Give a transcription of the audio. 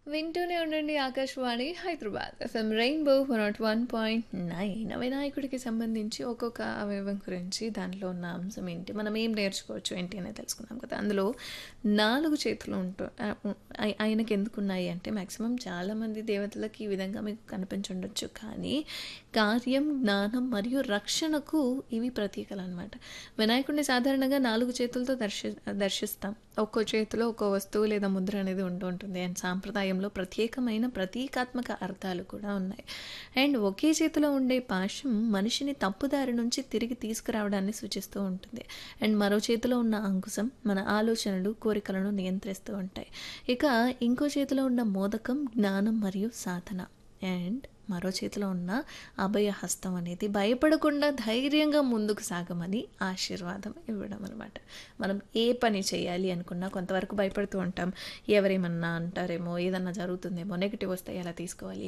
వింటూనే ఉండండి Akashvani Hyderabad F M rainbow one naught one point nine వినాయకుడికి సంబంధించి ఒక్కొక్క అవయవం గురించి దాంట్లో ఉన్న అంశం ఏంటి మనం ఏం నేర్చుకోవచ్చు ఏంటి అనేది తెలుసుకున్నాం కదా అందులో నాలుగు చేతులు ఉంటూ ఆ, ఆయ- ఆయనకి ఎందుకు ఉన్నాయి అంటే మ్యాక్సిమం చాలామంది దేవతలకి ఈ విధంగా మీకు కనిపించుండొచ్చు కానీ కార్యం జ్ఞానం మరియు రక్షణకు ఇవి ప్రతీకలు అనమాట వినాయకుడిని సాధారణంగా నాలుగు చేతులతో దర్శి దర్శిస్తాం ఒక్కో చేతిలో ఒక్కో వస్తువు లేదా ముద్ర అనేది ఉంటూ ఉంటుంది అండ్ సాంప్రదాయంలో ప్రత్యేకమైన ప్రతీకాత్మక అర్థాలు కూడా ఉన్నాయి అండ్ ఒకే చేతిలో ఉండే పాశం మనిషిని తప్పుదారి నుంచి తిరిగి తీసుకురావడాన్ని సూచిస్తూ ఉంటుంది అండ్ మరో చేతిలో ఉన్న అంకుశం మన ఆలోచనలు కోరికలను నియంత్రిస్తూ ఉంటాయి ఇక ఇంకో చేతిలో ఉన్న మోదకం జ్ఞానం మరియు సాధన అండ్ మరో చేతిలో ఉన్న అభయ హస్తం అనేది భయపడకుండా ధైర్యంగా ముందుకు సాగమని ఆశీర్వాదం ఇవ్వడం అనమాట మనం ఏ పని చేయాలి అనుకున్నా కొంతవరకు భయపడుతూ ఉంటాం ఎవరేమన్నా అంటారేమో ఏదన్నా జరుగుతుందేమో నెగిటివ్ వస్తే ఎలా తీసుకోవాలి